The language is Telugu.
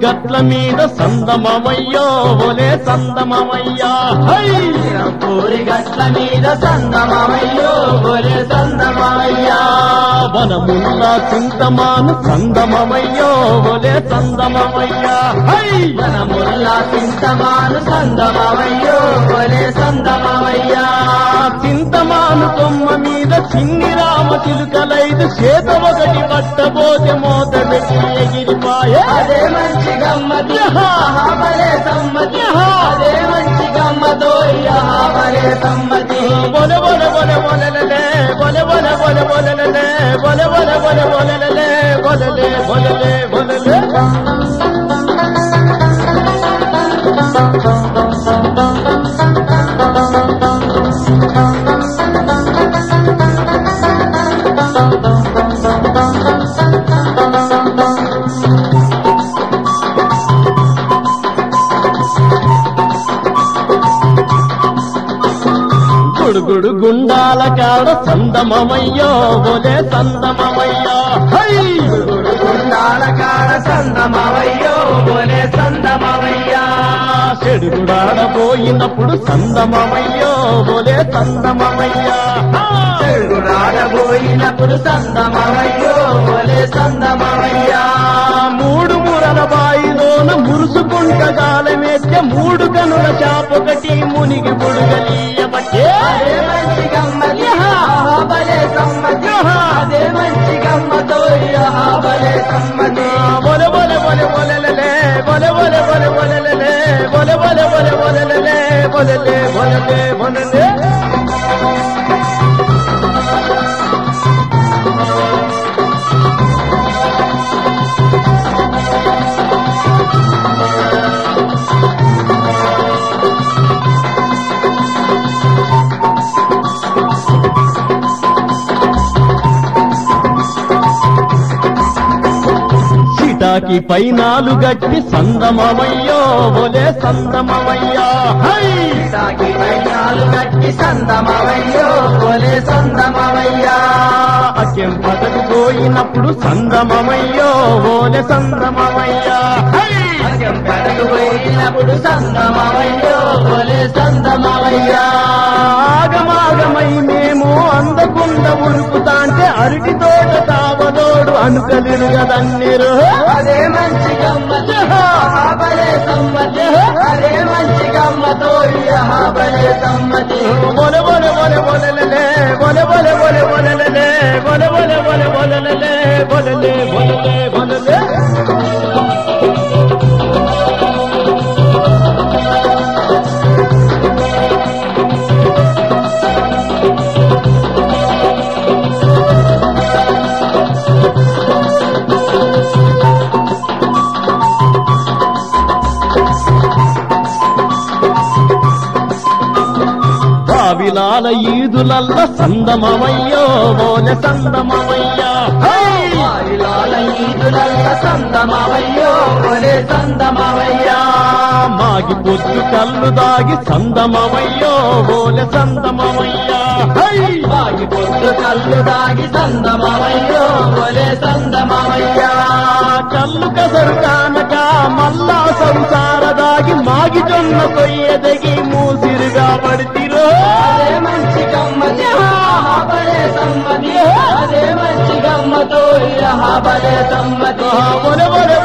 గట్ల మీద సందమమయ్యో ఒలే సందమమయ్యా హై పూరి గట్ల మీద సందమయ్యో ఒరే సందమయ్యా వనముల్లా చింతమాను సందమమయ్యో ఒలే సందమమయ్యా హై మనముల్లా చింతమాను సందమయ్యో ఒరే సందమయ్యా చింతమాను కొమ్మ మీద చిన్ని రామ చిలుకలైదు చేత ఒకటి పట్టబోతే మోత పెట్టి ఎగిరిపాయే అదే మంచి గమ్మతి ఆహాబలే సమ్మతి అదే మంచి గమ్మతో ఆహాబలే సమ్మతి బొల బొల బొల బొలలలే బొల బొల బొల బొలలలే బొల బొల బొల బొలలలే బొలలే బొలలే బొలలే గుడుగుడు గుండాల కాడ సందమమయ్యో బొలే సందమమయ్యో హై గుండాల కాడ సందమయ్యో ఒరే సందమయ్యా చెడుగుడాడబోయినప్పుడు సందమమయ్యో బొలే సందమమయ్యా చెడుగుడాడబోయినప్పుడు సందమయ్యో ఒరే సందమయ్యా మూడు మురల బాయిలోన మురుసుకుంట గాలమేస్తే మూడు కనుల చాపొకటి మునిగి బుడుగలీయబట్టే అదే మంచి గమ్మతి ఆహాబలే సమ్మతి అదే మంచి గమ్మతో ఆహాబలే సమ్మతి బొల బొల బొల బొలలలే బొల బొల బొల బొలలలే బొల బొల బొల బొలలలే బొలలే బొలలే బొలలే చిటాకి పైనాలు గట్టి సందమమయ్యో బొలే సందమమయ్యా హై తాకి వైనాలు కట్టి సందమవయ్యో ఒరే సందమవయ్యా అకెంపటకు పోయినప్పుడు సందమమయ్యో ఓలె సందమమయ్యా హై అజం కడకు పోయినప్పుడు సందమవయ్యో ఒరే సందమవయ్యా ఆగమాగమై మేము అందకుండ ఉరుకుతాంటే అరటి తోట తావదోడు అనుకలిరుగదన్నిరు అదే మంచి గమ్మతి ఆహాబలే సమ్మతి అదే మంచి గమ్మతో ఆహాబలే సమ్మతి బొల బొల బొల బొలలలే బొల బొల బొల బొలలలే బొల బొల బొల బొలలలే బొలలే బొలలే బొలలే బావిలాల ఈదులల్ల సందమమయ్యో బోలె సందమమయ్యా హై! వారిలాల ఈదులల్ల సందమవయ్యో ఒరే సందమవయ్యా మాగి పొద్దు కళ్ళు దాగి సందమమయ్యో బోలె సందమమయ్యా హై! వాగి పొద్దు కళ్ళు దాగి సందమవయ్యో ఒరే సందమవయ్యా కళ్ళు కసరు కానక మల్లా సంసార దాగి మాగి జొన్న కొయ్యదగి మూసిరుగా పడితిరో అదే మంచి గమ్మతి ఆహాబలే సమ్మతి అదే మంచి గమ్మతో ఆహాబలే సమ్మతి బొలె బొలె